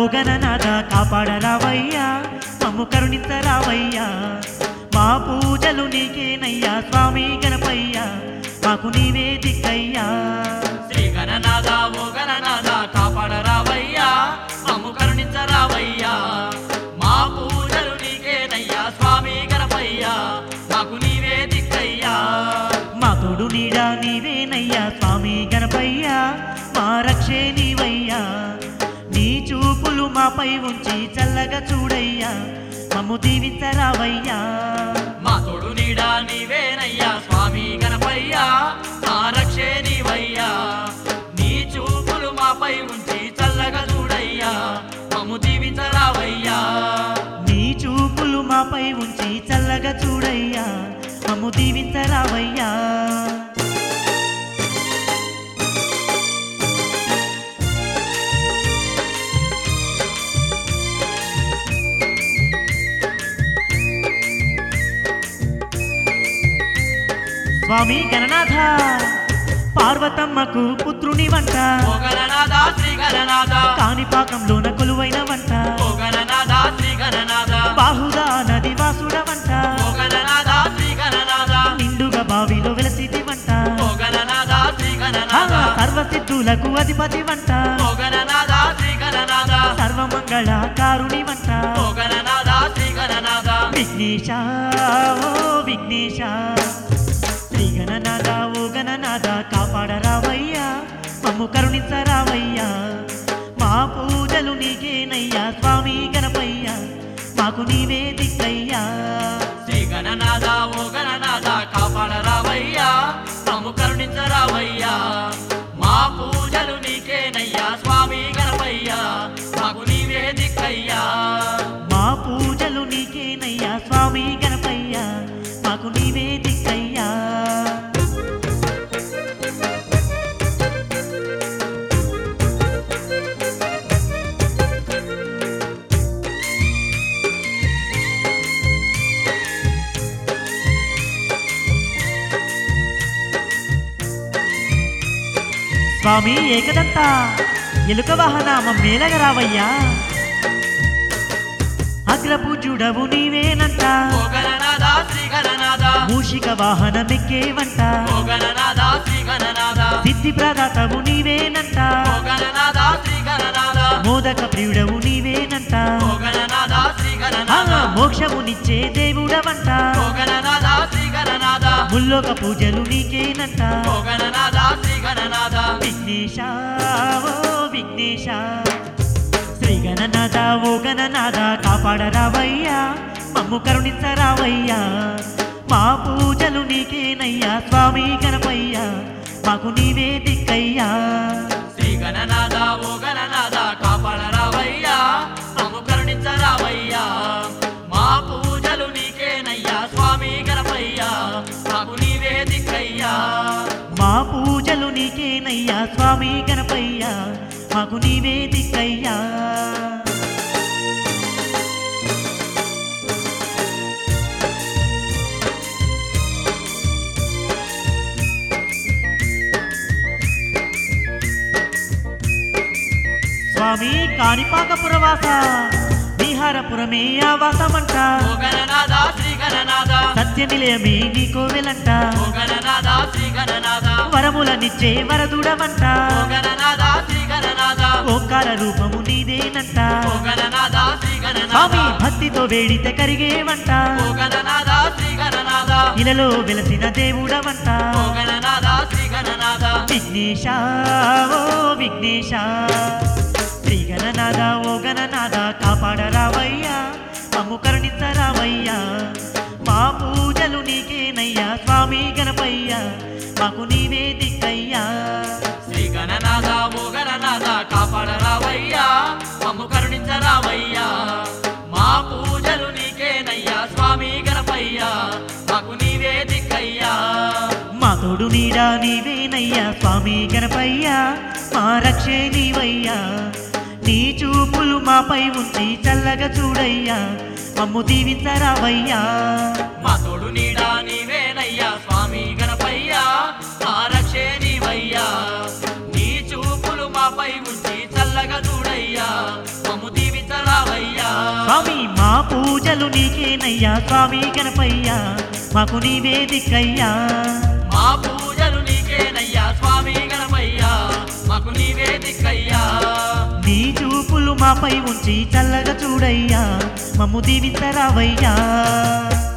ఓ గణనాథ కాపాడరావయ్యా మమ్ము కరుణించరావయ్యా మా పూజలు నీకేనయ్యా స్వామి గణపయ్యా మాకు నీవే దిక్కయ్యా శ్రీ గణనాథ ఓ గణనాథ కాపాడరావయ్యా మమ్ము కరుణించరావయ్యా మా పూజలు నీకేనయ్యా స్వామి గణపయ్యా మాకు నీవే దిక్కయ్యా మా తోడు నీడా నీవేనయ్యా స్వామి గణపయ్యా మా రక్షే నీవయ్యా నీ చూపులు మాపై ఉంచి చల్లగా చూడయ్యా మమ్ము దీవించరావయ్యా మా తోడు నీడా నీవేనయ్యా స్వామి గణపయ్యా మా రక్షే నీవయ్యా నీ చూపులు మాపై ఉంచి చల్లగా చూడయ్యా మమ్ము దీవించరావయ్యా నీ చూపులు మాపై ఉంచి చల్లగా చూడయ్యా మమ్ము దీవించరావయ్యా స్వామి గణనాథ పార్వతమ్మకు పుత్రుని వంట ఓ గణనాథ శ్రీ గణనాథ కాణిపాకంలోన కొలువైన వంట ఓ గణనాథ శ్రీ గణనాథ బాహుదా నది వాసుడ వంట ఓ గణనాథ శ్రీ గణనాథ నిండుగా బావిలో వెలసిది వంట ఓ గణనాథ శ్రీ ఆ, గణనాథ సర్వసిద్ధులకు అధిపతి వంట ఓ గణనాథ శ్రీ గణనాథ సర్వమంగళ కారుణి వంట ఓ గణనాథ శ్రీ గణనాథ విఘ్నేశ ఓ విఘ్నేశ శ్రీ గణనాథ ఓ గణనాథ కాపాడరావయ్యా మమ్ము కరుణించరావయ్యా మా పూజలు నీకేనయ్యా స్వామి గణపయ్యా మాకు నీవే దిక్కయ్యా శ్రీ గణనాథ ఓ గణనాథ కాపాడరావయ్యా మమ్ము కరుణించరావయ్యా మా పూజలు నీకేనయ్యా స్వామి గణపయ్యా మాకు నీవే దిక్కయ్యా మా పూజలు నీకేనయ్యా స్వామి గణపయ్యా మాకు నీవే దిక్కయ్యా స్వామి ఏకదంత ఎలుక వాహన మేలగరావయ్యా అగ్రపూజుడవు నీవేనంట ఓ గణనాథ శ్రీ గణనాథ మూషిక వాహనమెక్కేవంట ఓ గణనాథ శ్రీ గణనాథ సిద్ధి ప్రదాతవు నీవేనంట ఓ గణనాథ శ్రీ గణనాథ మోదక ప్రియుడవు నీవేనంట ఓ గణనాథ శ్రీ ఆ, గణనాథ మోక్షమునిచ్చే దేవుడవంట ఓ గణనాథ శ్రీ గణనాథ ముల్లోక పూజలు నీకేనంట ఓ గణనాథ శ్రీ గణనాథ విఘ్నేశ ఓ విఘ్నేశ శ్రీ గణనాథ ఓ గణనాథ కాపాడరావయ్యా మమ్ము కరుణించరావయ్యా మా పూజలు నీకేనయ్యా స్వామి గణపయ్యా మాకు నీవే దిక్కయ్యా శ్రీ గణనాథ ఓ గణనాథ కాపాడరావయ్యా మమ్ము కరుణించరావయ్యా మా పూజలు నీకేనయ్యా స్వామి గణపయ్యా మాకు నీవే దిక్కయ్యా మా పూజలు నీకేనయ్యా స్వామి గణపయ్యా మాకు నీవే దిక్కయ్యా స్వామి కాణిపాకపురవాస విహారపురమే ఆవాసమంట ఓ గణనాథ శ్రీ గణనాథ సత్య నిలయమే నీకో వెలంట ఓ గణనాథ శ్రీ గణనాథ వరములనిచ్చే వరదుడవంట ఓ గణనాథ శ్రీ గణనాథ ఓంకార రూపము నీదేనంట ఓ గణనాథ శ్రీ గణనాథ స్వామి భక్తితో వేడితే కరిగేవంట ఓ గణనాథ శ్రీ గణనాథ ఇలలో వెలసిన దేవుడవంట ఓ గణనాథ శ్రీ గణనాథ విఘ్నేశ ఓ విఘ్నేశ శ్రీ గణనాథ ఓ గణనాథ కాపాడరావయ్యా మమ్ము కరుణించరావయ్యా మా పూజలు నీకేనయ్యా స్వామి గణపయ్యా మాకు నీవే దిక్కయ్యా శ్రీ గణనాథ ఓ గణనాథ కాపాడరావయ్యా మమ్ము కరుణించరావయ్యా మా పూజలు నీకేనయ్యా స్వామి గణపయ్యా మాకు నీవే దిక్కయ్యా మా తోడు నీడా నీవేనయ్యా స్వామి గణపయ్యా మా రక్షే నీవయ్యా నీ చూపులు మాపై ఉంచి చల్లగా చూడయ్యా మమ్ము దీవించరావయ్యా మా తోడు నీడా నీవేనయ్యా స్వామి గణపయ్యా మా రక్షే నీవయ్యా నీ చూపులు మాపై ఉంచి చల్లగా చూడయ్యా మమ్ము స్వామి మా పూజలు నీకేనయ్యా స్వామి గణపయ్యా మాకు నీవే దిక్కయ్యా మా పూజలు నీకేనయ్యా స్వామి గణపయ్యా మాకు నీవే దిక్కయ్యా నీ చూపులు మాపై ఉంచి చల్లగా చూడయ్యా మమ్ము దీవించరావయ్యా